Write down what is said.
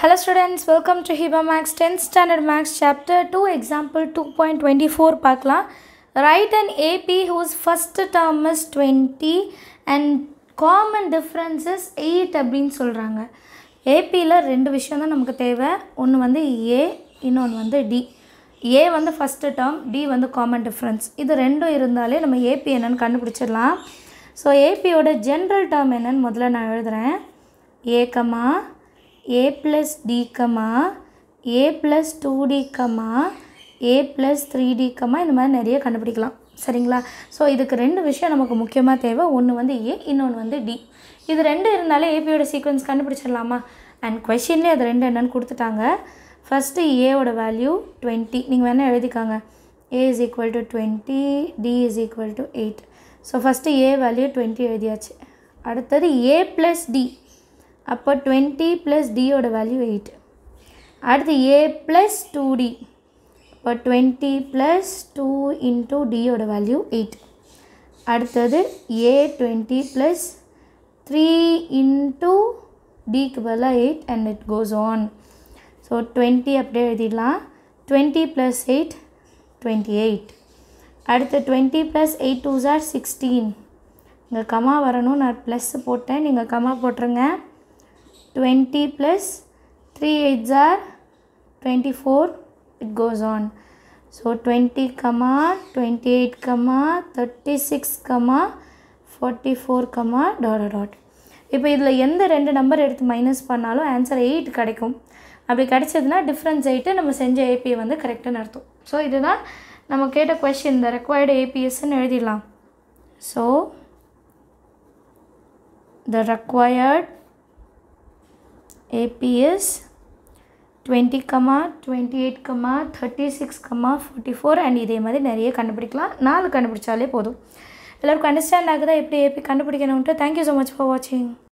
Hello students, welcome to Hiba Max 10th Standard Max Chapter 2 Example 2.24 பார்க்கலாம் Write an AP whose first term is 20 and common difference is 8 அப்படின்னு சொல்கிறாங்க ஏபியில் ரெண்டு விஷயம் தான் நமக்கு தேவை ஒன்று வந்து ஏ இன்னொன்று வந்து டி ஏ வந்து ஃபஸ்ட்டு டேர்ம் டி வந்து காமன் டிஃப்ரென்ஸ் இது ரெண்டும் இருந்தாலே நம்ம ஏபி என்னன்னு கண்டுபிடிச்சிடலாம் ஸோ ஏபியோட ஜென்ரல் டேர்ம் என்னன்னு முதல்ல நான் எழுதுகிறேன் A comma A plus D comma A plus two D comma A plus three D comma இந்த மாதிரி நிறைய கண்டுபிடிக்கலாம் சரிங்களா ஸோ இதுக்கு ரெண்டு விஷயம் நமக்கு முக்கியமாக தேவை ஒன்று வந்து ஏ இன்னொன்று வந்து டி இது ரெண்டு இருந்தாலே ஏபியோட சீக்வன்ஸ் கண்டுபிடிச்சிடலாமா அண்ட் கொஷின்லேயே அது ரெண்டு என்னன்னு கொடுத்துட்டாங்க ஃபஸ்ட்டு ஏவோட வேல்யூ டுவெண்ட்டி நீங்கள் வேணால் எழுதிக்காங்க a is equal to twenty d is equal to eight so first a value twenty எழுதியாச்சு அடுத்தது ஏ ப்ளஸ் டி அப்போ டுவெண்ட்டி ப்ளஸ் டியோட வேல்யூ எயிட் அடுத்து ஏ ப்ளஸ் டூ டி இப்போ டுவெண்ட்டி ப்ளஸ் டூ இன்ட்டு டியோட வேல்யூ எயிட் அடுத்தது a twenty plus three into டிக்கு பதிலாக eight and it goes on so twenty அப்படியே எழுதிடலாம் twenty plus eight twenty eight அடுத்து டுவெண்ட்டி ப்ளஸ் எயிட் டூ ஜார் sixteen இங்கே கமா வரணும் நான் ப்ளஸ் போட்டேன் நீங்கள் கமா போட்டுருங்க டுவெண்ட்டி ப்ளஸ் த்ரீ எயிட் ஜார் twenty four it goes on so twenty comma twenty eight comma thirty six comma forty four comma dot dot இப்போ இதில் எந்த ரெண்டு நம்பர் எடுத்து மைனஸ் பண்ணாலும் ஆன்சர் எயிட் கிடைக்கும் அப்படி கிடைச்சதுன்னா டிஃப்ரென்ஸ் எயிட்டு நம்ம செஞ்ச ஏபியை வந்து கரெக்டுன்னு அர்த்தம் ஸோ இதுதான் நம்ம கேட்ட கொஷின் இந்த ரெக்வயர்டு ஏபிஎஸ்ன்னு எழுதிடலாம் so the required APs twenty comma twenty eight comma thirty six comma forty four and இதே மாதிரி நிறைய கண்டுபிடிக்கலாம் நாலு கண்டுபிடிச்சாலே போதும் எல்லோருக்கும் அண்டர்ஸ்டாண்ட் ஆகுதா எப்படி ஏபி கண்டுபிடிக்கணுன்ட்டு தேங்க்யூ ஸோ மச் ஃபார் வாட்சிங்